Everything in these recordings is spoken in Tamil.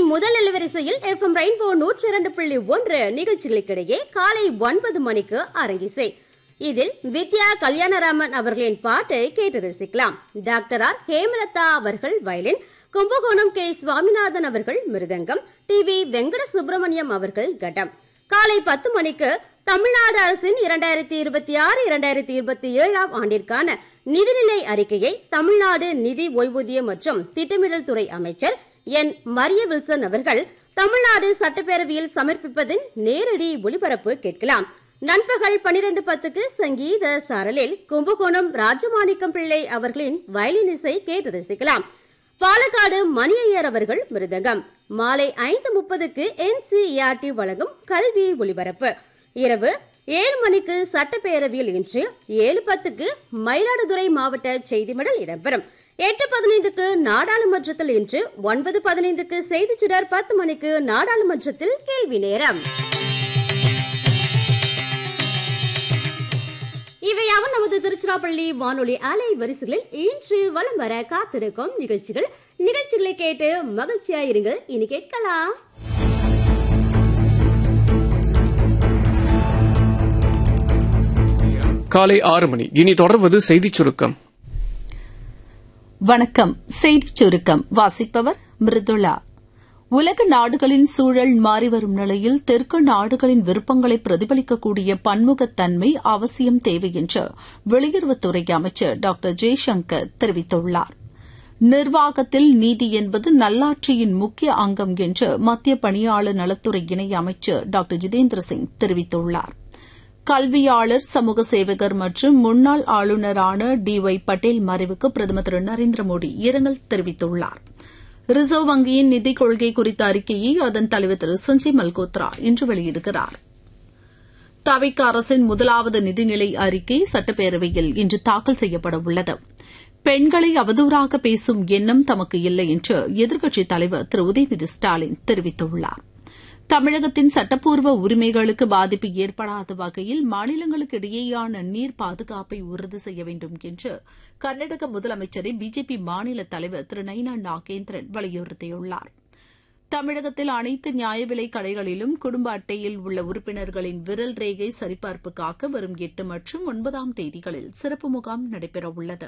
முதல் அலைவரிசையில் எஃப்எம் ரெயின்போ நூற்றி இரண்டு புள்ளி ஒன்று நிகழ்ச்சிகளுக்கிடையே காலை ஒன்பது மணிக்கு அரங்கிசை இதில் வித்யா கல்யாணராமன் அவர்களின் பாட்டை கேட்டு ரசிக்கலாம் டாக்டர் ஆர் ஹேமலதா அவர்கள் வயலின் கும்பகோணம் கே சுவாமிநாதன் அவர்கள் மிருதங்கம் டி வி வெங்கட சுப்பிரமணியம் அவர்கள் கட்டம் காலை பத்து மணிக்கு தமிழ்நாடு அரசின் இரண்டாயிரத்தி இருபத்தி ஆறு இரண்டாயிரத்தி இருபத்தி ஏழாம் ஆண்டிற்கான நிதிநிலை அறிக்கையை தமிழ்நாடு நிதி ஓய்வூதிய மற்றும் திட்டமிடல் துறை அமைச்சர் என் மரிய வில்சன் அவர்கள் தமிழ்நாடு சட்டப்பேரவையில் சமர்ப்பிப்பதின் நேரடி ஒளிபரப்பு கேட்கலாம் நண்பகல் பனிரெண்டு பத்துக்கு சங்கீத சாரலில் கும்பகோணம் ராஜமாணிக்கம் பிள்ளை அவர்களின் வயலின் இசை கேட்டு ரசிக்கலாம் பாலக்காடு மணியையர் அவர்கள் மிருதங்கம் மாலை ஐந்து முப்பதுக்கு என்சிஇஆர்டி வழங்கும் கல்வி ஒளிபரப்பு இரவு ஏழு மணிக்கு சட்டப்பேரவையில் இன்று ஏழு பத்துக்கு மயிலாடுதுறை மாவட்ட செய்திமடல் இடம்பெறும் எட்டு பதினைந்துக்கு நாடாளுமன்றத்தில் இன்று ஒன்பது பதினைந்துக்கு செய்திச் சுடர் பத்து மணிக்கு நாடாளுமன்றத்தில் கேள்வி நேரம் இவையாவும் நமது திருச்சிராப்பள்ளி வானொலி அலை வரிசைகளில் இன்று வலம் வர காத்திருக்கும் நிகழ்ச்சிகள் நிகழ்ச்சிகளை கேட்டு மகிழ்ச்சியா இருங்க இனி கேட்கலாம் காலை ஆறு மணி இனி தொடர்வது செய்திச் சுருக்கம் வணக்கம் செய்திச் சுருக்கம் வாசிப்பவர் மிருதுளா உலக நாடுகளின் சூழல் மாறிவரும் நிலையில் தெற்கு நாடுகளின் விருப்பங்களை பிரதிபலிக்கக்கூடிய பன்முகத்தன்மை அவசியம் தேவை என்று வெளியுறவுத்துறை அமைச்சர் டாக்டர் ஜெய்சங்கர் தெரிவித்துள்ளார் நிர்வாகத்தில் நீதி என்பது நல்லாட்சியின் முக்கிய அங்கம் என்று மத்திய பணியாளர் நலத்துறை இணை அமைச்சர் டாக்டர் ஜிதேந்திர சிங் தெரிவித்துள்ளார் கல்வியாளர் சமூக சேவகர் மற்றும் முன்னாள் ஆளுநரான டி ஒய் பட்டேல் மறைவுக்கு பிரதமர் திரு நரேந்திர மோடி இரங்கல் தெரிவித்துள்ளார் ரிசர்வ் வங்கியின் நிதிக் கொள்கை குறித்த அறிக்கையை அதன் தலைவர் திரு சஞ்சய் மல்கோத்ரா இன்று வெளியிடுகிறார் தவிக்க அரசின் முதலாவது நிதிநிலை அறிக்கை சட்டப்பேரவையில் இன்று தாக்கல் செய்யப்பட உள்ளது பெண்களை அவதூறாக பேசும் எண்ணம் தமக்கு இல்லை என்று எதிர்க்கட்சித் தலைவர் திரு உதயநிதி ஸ்டாலின் தெரிவித்துள்ளாா் தமிழகத்தின் சட்டப்பூர்வ உரிமைகளுக்கு பாதிப்பு ஏற்படாத வகையில் மாநிலங்களுக்கு இடையேயான நீர் பாதுகாப்பை உறுதி செய்ய வேண்டும் என்று கர்நாடக முதலமைச்சரை பிஜேபி மாநில தலைவர் திரு நைனா நாகேந்திரன் வலியுறுத்தியுள்ளார் தமிழகத்தில் அனைத்து நியாய விலை கடைகளிலும் குடும்ப அட்டையில் உள்ள உறுப்பினர்களின் விரல் ரேகை சரிபார்ப்புக்காக வரும் எட்டு மற்றும் ஒன்பதாம் தேதிகளில் சிறப்பு முகாம் நடைபெறவுள்ளது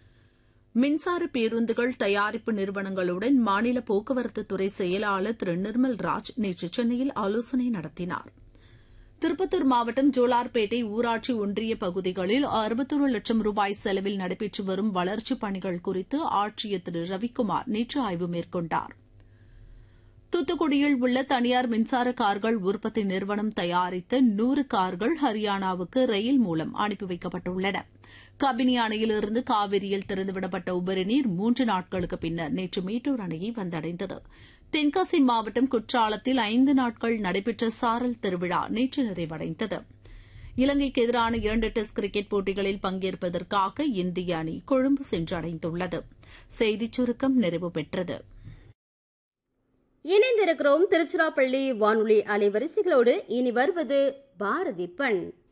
மின்சார பேருந்துகள் தயாரிப்பு நிறுவனங்களுடன் மாநில போக்குவரத்து துறை செயலாளர் திரு நிர்மல் ராஜ் நேற்று சென்னையில் ஆலோசனை நடத்தினார் திருப்பத்தூர் மாவட்டம் ஜோலார்பேட்டை ஊராட்சி ஒன்றிய பகுதிகளில் அறுபத்தொரு லட்சம் ரூபாய் செலவில் நடைபெற்று வரும் வளர்ச்சிப் பணிகள் குறித்து ஆட்சியர் திரு ரவிக்குமார் நேற்று ஆய்வு மேற்கொண்டார் தூத்துக்குடியில் உள்ள தனியார் மின்சார கார்கள் உற்பத்தி நிறுவனம் தயாரித்த நூறு கார்கள் ஹரியானாவுக்கு ரயில் மூலம் அனுப்பி வைக்கப்பட்டுள்ளன கபினி அணையிலிருந்து காவிரியில் திறந்துவிடப்பட்ட உபரி நீர் மூன்று நாட்களுக்கு பின்னர் நேற்று மேட்டூர் அணையை வந்தடைந்தது தென்காசி மாவட்டம் குற்றாலத்தில் ஐந்து நாட்கள் நடைபெற்ற சாரல் திருவிழா நேற்று நிறைவடைந்தது இலங்கைக்கு எதிரான இரண்டு டெஸ்ட் கிரிக்கெட் போட்டிகளில் பங்கேற்பதற்காக இந்திய அணி கொழும்பு சென்றடைந்துள்ளது செய்திச் சுருக்கம் நிறைவு பெற்றது இணைந்திருக்கிறோம் திருச்சிராப்பள்ளி வானொலி அலைவரிசைகளோடு இனி வருவது பாரதி பண்